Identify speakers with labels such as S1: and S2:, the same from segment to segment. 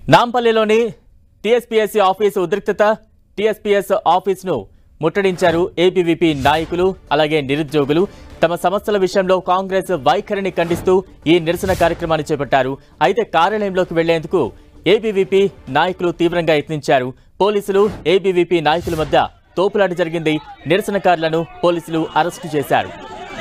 S1: నాంపల్లిలోని TSPSC office ఉద్రిక్తత TSPS ఆఫీసును ముట్టడించారు ఏబీవీపీ నాయకులు అలాగే నిరుద్యోగులు తమ సమస్యల విషయంలో కాంగ్రెస్ వైఖరిని ఖండిస్తూ ఈ నిరసన కార్యక్రమాన్ని చేపట్టారు అయితే కార్యాలయంలోకి వెళ్లేందుకు ఏబీవీపీ నాయకులు తీవ్రంగా యత్నించారు పోలీసులు ఏబీవీపీ నాయకుల మధ్య తోపులాట జరిగింది నిరసనకారులను పోలీసులు అరెస్టు చేశారు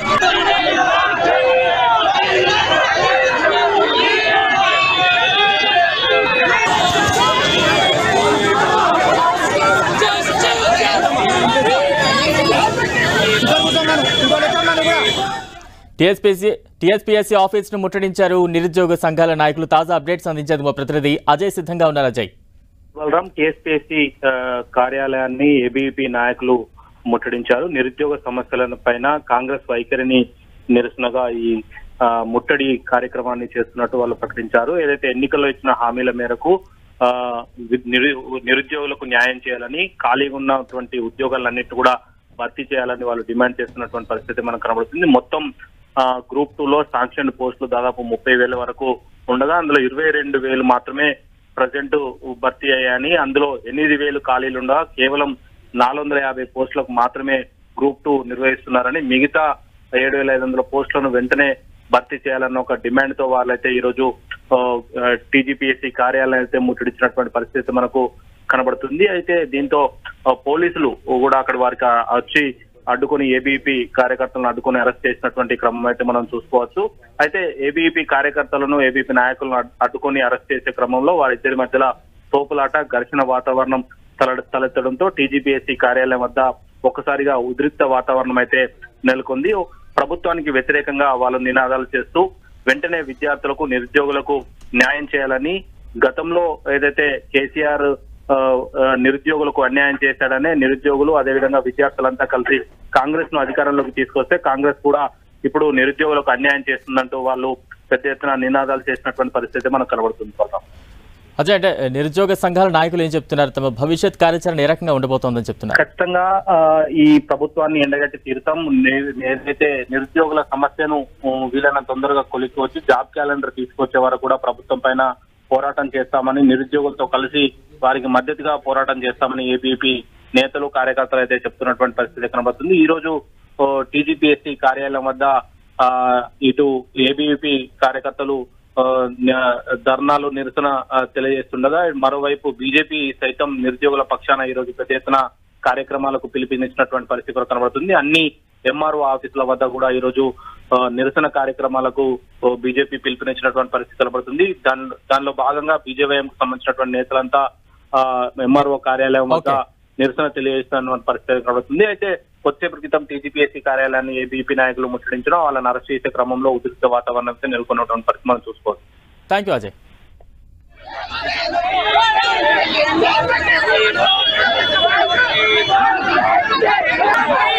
S1: టీఎస్పీసీ టీఎస్పీఎస్సీ ఆఫీసును ముట్టడించారు నిరుద్యోగ సంఘాల నాయకులు తాజా అప్డేట్స్ అందించేందుకు మా ప్రతినిధి అజయ్ సిద్ధంగా ఉన్నారు అజయ్
S2: బలరాం టీఎస్పీఎస్సీ కార్యాలయాన్ని ఏబీవీపీ నాయకులు ముట్టడించారు నిరుద్యోగ సమస్యల పైన కాంగ్రెస్ వైఖరిని నిరసనగా ఈ ఆ, ముట్టడి కార్యక్రమాన్ని చేస్తున్నట్టు వాళ్ళు ప్రకటించారు ఏదైతే ఎన్నికల్లో ఇచ్చిన హామీల మేరకు ఆ, వి- నిరు- నిరుద్యోగులకు న్యాయం చేయాలని ఖాళీగా ఉన్నటువంటి ఉద్యోగాలన్నిటి కూడా భర్తీ చేయాలని వాళ్ళు డిమాండ్ చేస్తున్నటువంటి పరిస్థితి మనకు కనబడుతుంది మొత్తం ఆ, గ్రూప్ టూ లో శాంక్షన్ పోస్టులు దాదాపు ముప్పై వేల వరకు ఉండగా అందులో ఇరవై రెండు వేలు మాత్రమే ప్రజెంట్ భర్తీ అయ్యాయని అందులో ఎనిమిది వేలు ఖాళీలు ఉండగా కేవలం నాలుగు వందల యాభై పోస్టులకు మాత్రమే గ్రూప్ టూ నిర్వహిస్తున్నారని మిగతా ఏడు వేల ఐదు వందల పోస్టులను వెంటనే భర్తీ చేయాలన్న ఒక డిమాండ్ తో వాళ్ళైతే ఈ రోజు టీజీపీఎస్సీ కార్యాలయం అయితే ముట్టడించినటువంటి పరిస్థితి మనకు కనబడుతుంది అయితే దీంతో ఆ, పోలీసులు కూడా అక్కడ వారికి ఆ- వచ్చి అడ్డుకొని ఏబీపీ కార్యకర్తలను అడ్డుకొని అరెస్ట్ చేసినటువంటి క్రమం అయితే మనం చూసుకోవచ్చు అయితే ఏబీపీ కార్యకర్తలను ఏబీపీ నాయకులను అడ్- అడ్డుకొని అరెస్ట్ చేసే క్రమంలో వారిద్దరి మధ్యలో తోపులాట ఘర్షణ వాతావరణం తల తలెత్తడంతో టీజీపీఎస్సీ కార్యాలయం వద్ద ఒక్కసారిగా ఉద్రిక్త వాతావరణం అయితే నెలకొంది ప్రభుత్వానికి వ్యతిరేకంగా వాళ్ళు నినాదాలు చేస్తూ వెంటనే విద్యార్థులకు నిరుద్యోగులకు న్యాయం చేయాలని గతంలో ఏదైతే కేసీఆర్ ఆ, ఆ, నిరుద్యోగులకు అన్యాయం చేశాడనే నిరుద్యోగులు అదేవిధంగా విద్యార్థులంతా కలిసి కాంగ్రెస్ ను అధికారంలోకి తీసుకొస్తే కాంగ్రెస్ కూడా ఇప్పుడు నిరుద్యోగులకు అన్యాయం చేస్తుందంటూ వాళ్ళు పెద్ద ఎత్తున నినాదాలు చేసినటువంటి పరిస్థితి మనకు కనబడుతుంది పల్రాం.
S1: అజయ్ అంటే నిరుద్యోగ సంఘాల నాయకులు ఏం చెప్తున్నారు తమ భవిష్యత్ కార్యాచరణ ఏ రకంగా ఉండబోతోందని చెప్తున్నారు
S2: ఖచ్చితంగా ఆ, ఈ ప్రభుత్వాన్ని ఎండగట్టి తీరుతాం నే- ఏదైతే నిరుద్యోగుల సమస్యను ఉ, వీలైనంత తొందరగా కొలికి వచ్చి జాబ్ క్యాలెండర్ తీసుకొచ్చే వరకు కూడా ప్రభుత్వం పైన పోరాటం చేస్తామని నిరుద్యోగులతో కలిసి వారికి మద్దతుగా పోరాటం చేస్తామని ఏబీపీ నేతలు కార్యకర్తలు అయితే చెప్తున్నటువంటి పరిస్థితి కనబడుతుంది ఈ రోజు టీజీపీఎస్సీ కార్యాలయం వద్ద ఆ, ఇటు ఏబీవీపీ కార్యకర్తలు ఆ, న్యా- ధర్నాలు నిరసన ఆ, తెలియజేస్తుండగా మరోవైపు బీజేపీ సైతం నిరుద్యోగుల పక్షాన ఈ రోజు పెద్ద ఎత్తున కార్యక్రమాలకు పిలుపునిచ్చినటువంటి పరిస్థితి కూడా కనబడుతుంది అన్ని ఎంఆర్ఓ ఆఫీసుల వద్ద కూడా ఈ రోజు ఆ, నిరసన కార్యక్రమాలకు బీజేపీ పిలుపునిచ్చినటువంటి పరిస్థితి కనబడుతుంది దాని దానిలో భాగంగా బీజేవైఎం కు సంబంధించినటువంటి నేతలంతా ఎంఆర్ఓ కార్యాలయం వద్ద
S1: Okay.
S2: నిరసన తెలియజేస్తున్న పరిస్థితి కనబడుతుంది అయితే కొద్దిసేపటి క్రితం టీజీపీఎస్సీ కార్యాలయాన్ని ఏబీపీ నాయకులు ముట్టడించడం వాళ్ళని అరెస్ట్ చేసే క్రమంలో ఉద్రిక్త వాతావరణం అయితే నెలకొన్నటువంటి పరిస్థితి మనం చూసుకోవచ్చు
S1: thank you Ajay
S3: Thank you.